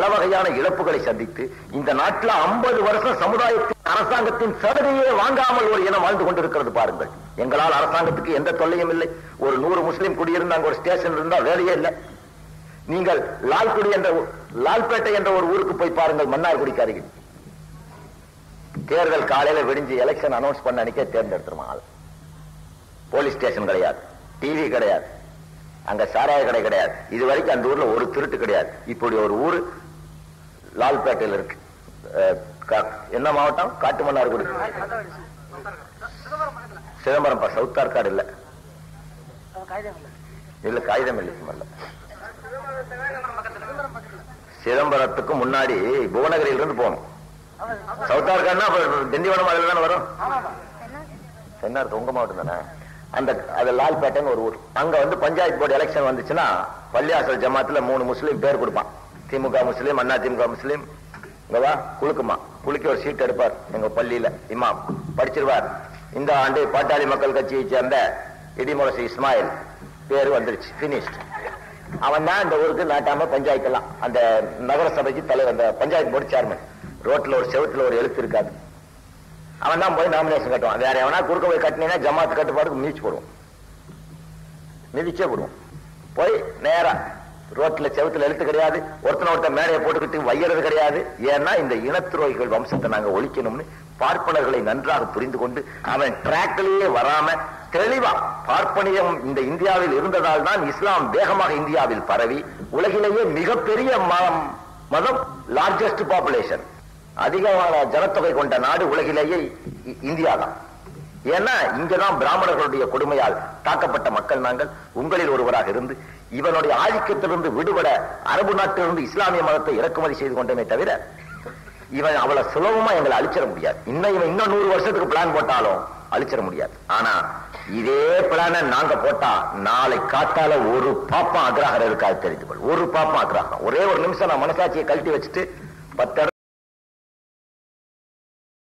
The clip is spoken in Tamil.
பல வகையான இழப்புகளை சந்தித்து இந்த நாட்டில் ஐம்பது வருஷம் சமுதாயத்தின் அரசாங்கத்தின் சலுகையே வாங்காமல் ஒரு இனம் வாழ்ந்து கொண்டிருக்கிறது பாருங்கள் எங்களால் அரசாங்கத்துக்கு எந்த தொல்லையும் இல்லை ஒரு நூறு முஸ்லீம் குடியிருந்தாங்க ஒரு ஸ்டேஷன் இருந்தா வேலையே இல்லை நீங்கள் லால்குடி என்ற ஊ- லால்பேட்டை என்ற ஒரு ஊருக்கு போய் பாருங்கள் மன்னார்குடிக்கு அருகில் தேர்தல் காலையில விடிஞ்சு எலெக்ஷன் அனௌன்ஸ் பண்ண அன்னைக்கே தேர்ந்தெடுத்துருமா ஆள் போலீஸ் ஸ்டேஷன் கிடையாது டிவி கிடையாது அங்க சாராய கடை கிடையாது இது வரைக்கும் அந்த ஊர்ல ஒரு திருட்டு கிடையாது இப்படி ஒரு ஊரு லால்பேட்டையில் இருக்கு அஹ், கா- என்ன மாவட்டம் காட்டுமன்னார்குடி சிதம்பரம் சவுத் ஆர்காடு இல்ல இல்ல காகிதம் இல்லை சும்மா சிதம்பரத்துக்கு முன்னாடி புவனகிரியில இருந்து போகணும் சவுத் ஆர்காடுனா அப்ப திண்டிவனம் அதில் தானே வரும் தென்னார்க்கு உங்க மாவட்டம் தானே அந்த அது லால்பேட்டைன்னு ஒரு ஊர் அங்க வந்து பஞ்சாயத்து போர்டு எலெக்ஷன் வந்துச்சுன்னா பள்ளியாசல் ஜமாத்துல மூணு முஸ்லீம் பேர் கொடுப்பான் திமுக முஸ்லீம் அண்ணா திமுக முஸ்லீம் இங்க வா குலுக்குமா குலுக்கி ஒரு சீட் எடுப்பார் எங்க பள்ளியில இமாம் படிச்சிருவார் இந்த ஆண்டு பாட்டாளி மக்கள் கட்சியை சேர்ந்த இடிமுரசு இஸ்மாயில் பேரு வந்துருச்சு பினிஷ்ட் அவன் தான் இந்த ஊருக்கு நாட்டாம பஞ்சாயத்தெல்லாம் அந்த நகர சபைக்கு தலைவர் அந்த பஞ்சாயத்து போர்டு சேர்மன் ரோட்ல ஒரு செவுத்துல ஒரு எழுத்து இருக்காது அவன் தான் போய் நாமினேஷன் கட்டுவான் வேற எவனா குறுக்க போய் கட்டினீங்கன்னா ஜமாத் கட்டுப்பாடுக்கு மிதிச்சு போடுவோம் மிதிச்சே போடுவோம் போய் நேரா ரோட்ல செவுத்துல எழுத்து கிடையாது ஒருத்தன ஒருத்தன் மேடையை போட்டுக்கிட்டு வையறது கிடையாது ஏன்னா இந்த இனத்துரோகிகள் வம்சத்தை நாங்க ஒழிக்கணும்னு பார்ப்பனர்களை நன்றாக புரிந்து கொண்டு அவன் டிராக்லயே வராம தெளிவா பார்ப்பனியம் இந்த இந்தியாவில் இருந்ததால் தான் இஸ்லாம் வேகமாக இந்தியாவில் பரவி உலகிலேயே மிகப்பெரிய ம- மதம் லார்ஜஸ்ட் பாப்புலேஷன் அதிகமான ஜனத்தொகை கொண்ட நாடு உலகிலேயே இ- இந்தியா தான் ஏன்னா இங்கதான் பிராமணர்களுடைய கொடுமையால் தாக்கப்பட்ட மக்கள் நாங்கள் உங்களில் ஒருவராக இருந்து இவனுடைய ஆதிக்கத்திலிருந்து விடுபட அரபு நாட்டிலிருந்து இஸ்லாமிய மதத்தை இறக்குமதி செய்து கொண்டமே தவிர இவன் அவ்வளவு சுலபமா எங்களை அழிச்சிட முடியாது இன்னும் இவன் இன்னும் நூறு வருஷத்துக்கு பிளான் போட்டாலும் அழிச்சிட முடியாது ஆனா இதே பிளான நாங்க போட்டா நாளை காத்தால ஒரு பாப்பம் அக்ராகர் இருக்காது தெரிந்து கொள் ஒரு பாப்பம் அக்ராகம் ஒரே ஒரு நிமிஷம் நான் மனசாட்சியை கழட்டி வச்சுட்டு பத்து